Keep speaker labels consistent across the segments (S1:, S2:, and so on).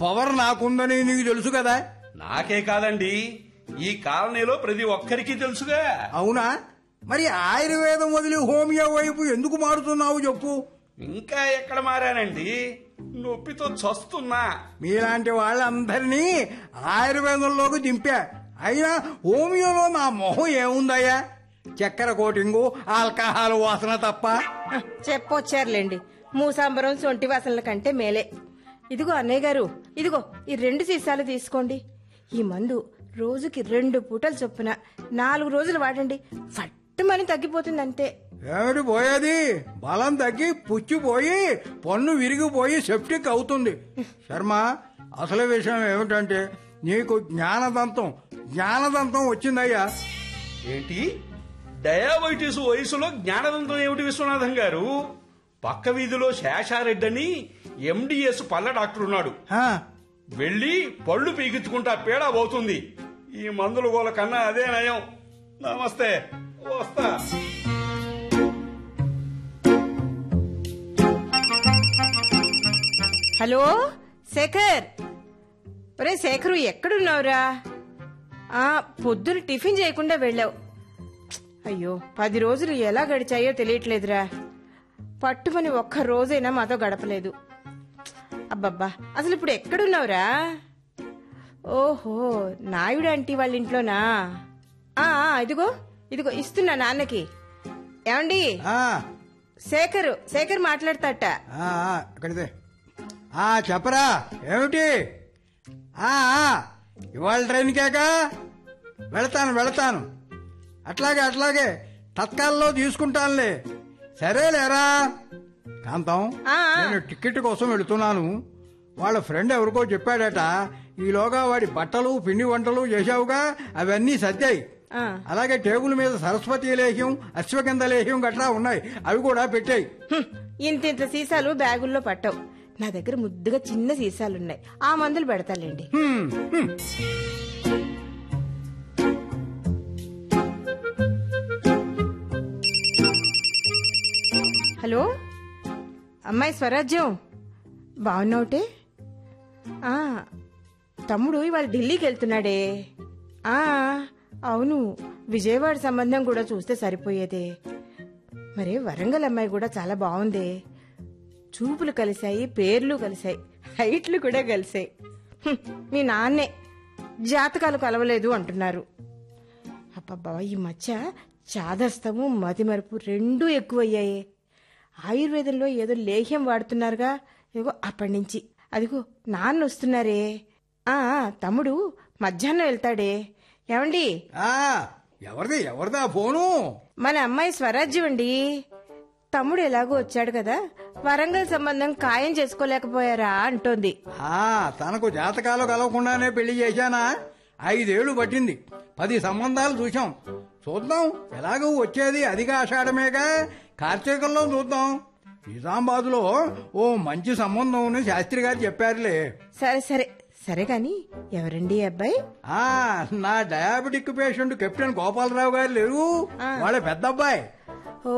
S1: Power నాకుందని నీకు తెలుసు కదా
S2: నాకే కాదండి ఈ కాలనీలో ప్రతి ఒక్కరికి తెలుసుగా
S1: అవునా మరి ఆయుర్వేదం వదిలి హోమియో వైపు ఎందుకు మారుతున్నావు చెప్పు
S2: ఇంకా ఎక్కడ మారానండి నొప్పితో చస్తున్నా
S1: మీలాంటి వాళ్ళందరినీ ఆయుర్వేదంలోకి దింపా అయినా హోమియోలో నా మొహం ఏముందయ్యా చక్కెర కోటింగు ఆల్కహాల్ వాసన తప్ప
S3: చెప్పొచ్చారులేండి మూసాంబరం సొంటి వాసనల కంటే మేలే ఇదిగో అన్నయ్య గారు ఇదిగో ఈ రెండు సీసాలు తీసుకోండి ఈ మందు రోజుకి రెండు పూటలు చొప్పున నాలుగు రోజులు వాడండి ఫట్టుమని తగ్గిపోతుంది అంతే
S1: ఏమిటి పోయేది బలం తగ్గి పుచ్చిపోయి పన్ను విరిగిపోయి సెప్టిక్ అవుతుంది శర్మ అసలు విషయం ఏమిటంటే నీకు జ్ఞానదంతం జ్ఞానదంతం వచ్చిందయ్యా
S2: ఏంటి డయాబెటీస్ వయసులో జ్ఞానదంతం ఏమిటి విశ్వనాథం గారు పక్క వీధిలో శేషారెడ్డి అని ఎండిఎస్ పళ్ళ డాక్టర్ ఉన్నాడు
S1: ఆ,
S2: వెళ్ళి పళ్ళు పీకించుకుంటా పీడా పోతుంది ఈ మందుల గోల కన్నా అదే నయం నమస్తే వస్తా
S3: హలో శేఖర్ ఒరే శేఖరు ఎక్కడున్నావురా ఆ పొద్దున టిఫిన్ చేయకుండా వెళ్ళావు అయ్యో పది రోజులు ఎలా గడిచాయో తెలియట్లేదురా పట్టుమని ఒక్క రోజైనా మాతో గడపలేదు అబ్బబ్బా అసలు ఇప్పుడు ఎక్కడున్నావురా ఓహో నాయుడు ఆంటీ వాళ్ళ ఇంట్లోనా ఆ ఆ, ఇదిగో ఇదిగో ఇస్తున్నా నాన్నకి ఏమండి
S1: ఆ,
S3: శేఖర్ శేఖర్ మాట్లాడతాట
S1: ఆ, ఆ, ఇక్కడిదే ఆ చెప్పరా ఏమిటి ఆ, ఆ, ఇవాళ ట్రైన్కేకా వెళతాను వెళతాను అట్లాగే అట్లాగే తత్కాల్లో తీసుకుంటానులే సరేలేరా కాంతం
S3: ఆ, ఆ.
S1: నేను టికెట్ కోసం వెళుతున్నాను వాళ్ళ ఫ్రెండ్ ఎవరికో చెప్పాడట ఈలోగా వాడి బట్టలు పిండి వంటలు చేశావుగా అవన్నీ సర్దాయి
S3: ఆ.
S1: అలాగే టేబుల్ మీద సరస్వతి లేహ్యం అశ్వగంధ లేహ్యం గట్రా ఉన్నాయి అవి కూడా పెట్టాయి
S3: హ్మ్, ఇంత ఇంత సీసాలు బ్యాగుల్లో పట్టవు నా దగ్గర ముద్దుగా చిన్న సీసాలున్నాయి ఆ మందులు పెడతాలేండి
S1: హ్మ్, హ్మ్.
S3: హలో అమ్మాయి స్వరాజ్యం బాగున్నావుటే ఆ, తమ్ముడు ఇవాళ ఢిల్లీకి వెళ్తున్నాడే ఆ అవును విజయవాడ సంబంధం కూడా చూస్తే సరిపోయేదే మరి వరంగల్ అమ్మాయి కూడా చాలా బాగుందే చూపులు కలిశాయి పేర్లు కలిశాయి హైట్లు కూడా కలిశాయి హ్మ్, మీ నాన్నే జాతకాలు కలవలేదు అంటున్నారు అబ్బబ్బా ఈ మధ్య చాదస్తము మతిమరుపు రెండూ ఎక్కువయ్యాయి ఆయుర్వేదంలో ఏదో లేహ్యం వాడుతున్నారుగా ఏగో అప్పటి నుంచి అదిగో నాన్న వస్తున్నారే ఆ ఆ, తమ్ముడు మధ్యాహ్నం వెళ్తాడే ఏమండి
S1: ఆ ఎవరిది ఎవరిదా ఫోను
S3: మన అమ్మాయి స్వరాజ్యం అండి తమ్ముడు ఎలాగో వచ్చాడు కదా వరంగల్ సంబంధం ఖాయం చేసుకోలేకపోయారా అంటోంది
S1: ఆ తనకు జాతకాలు కలవకుండానే పెళ్లి చేశానా ఐదేళ్లు పట్టింది పది సంబంధాలు చూశాం చూద్దాం ఎలాగో వచ్చేది అధిక ఆషాఢమేగా కార్తీకంలో చూద్దాం నిజామాబాద్లో ఓ మంచి సంబంధం అని శాస్త్రి గారు చెప్పారులే
S3: సరే సరే సరే గాని ఎవరండి ఈ అబ్బాయి
S1: ఆ నా డయాబెటిక్ పేషెంట్ కెప్టెన్ గోపాలరావు గారు లేరు వాళ్ళ పెద్ద అబ్బాయి
S3: ఓ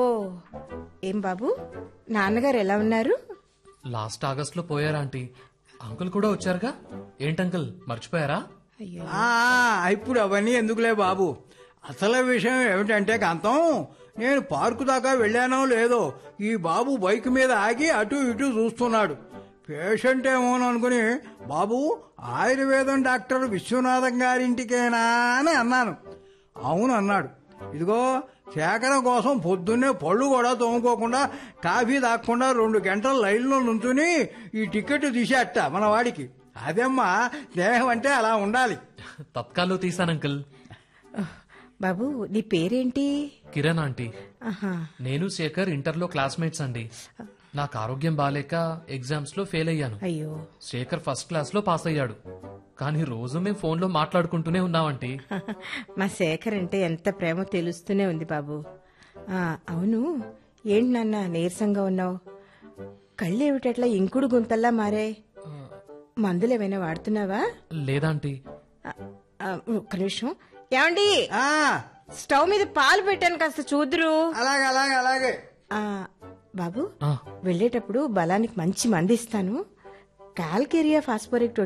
S3: ఏం బాబు నాన్నగారు ఎలా ఉన్నారు
S4: లాస్ట్ ఆగస్ట్ లో పోయారా ఆంటీ అంకుల్ కూడా వచ్చారుగా ఏంటంకుల్ మర్చిపోయారా
S3: అయ్యో
S1: ఆ ఇప్పుడు అవన్నీ ఎందుకులే బాబు అసలు విషయం ఏమిటంటే కాంతం నేను పార్కు దాకా వెళ్ళానో లేదో ఈ బాబు బైక్ మీద ఆగి అటు ఇటు చూస్తున్నాడు పేషెంట్ ఏమోనో అనుకుని బాబు ఆయుర్వేదం డాక్టర్ విశ్వనాథం గారింటికేనా అని అన్నాను అవును అన్నాడు ఇదిగో సేకరణ కోసం పొద్దున్నే పళ్ళు కూడా తోముకోకుండా కాఫీ తాగకుండా రెండు గంటల లైన్లో నుంచుని ఈ టికెట్ తీసేట మన వాడికి అదేమ్మా దేహం అంటే అలా ఉండాలి
S4: తత్కాల్లో తీసాను అంకుల్
S3: బాబు నీ పేరేంటి
S4: కిరణ్ ఆంటీ
S3: ఆహా
S4: నేను శేఖర్ ఇంటర్లో క్లాస్మేట్స్ అండి నాకు ఆరోగ్యం బాలేక ఎగ్జామ్స్ లో ఫెయిల్ అయ్యాను
S3: అయ్యో
S4: శేఖర్ ఫస్ట్ క్లాస్ లో పాస్ అయ్యాడు కానీ రోజు మేము ఫోన్ లో మాట్లాడుకుంటూనే ఉన్నామంటీ
S3: మా శేఖర్ అంటే ఎంత ప్రేమ తెలుస్తూనే ఉంది బాబు ఆ, అవును ఏంటి నాన్న నీరసంగా ఉన్నావు కళ్ళు ఏమిటట్లా ఇంకుడు గుంతల్లా మారే మందులు ఏమైనా వాడుతున్నావా
S4: లేదాంటీ
S3: ఆ, ఆ, ఒక్క నిమిషం ఏమండి
S1: ఆ
S3: స్టవ్ మీద పాలు పెట్టాను కాస్త చూదురు
S1: అలాగే అలాగే అలాగే
S3: ఆ, బాబు
S4: ఆ,
S3: వెళ్ళేటప్పుడు బలానికి మంచి మంది ఇస్తాను కాల్కేరియా ఫాస్ఫోరిక్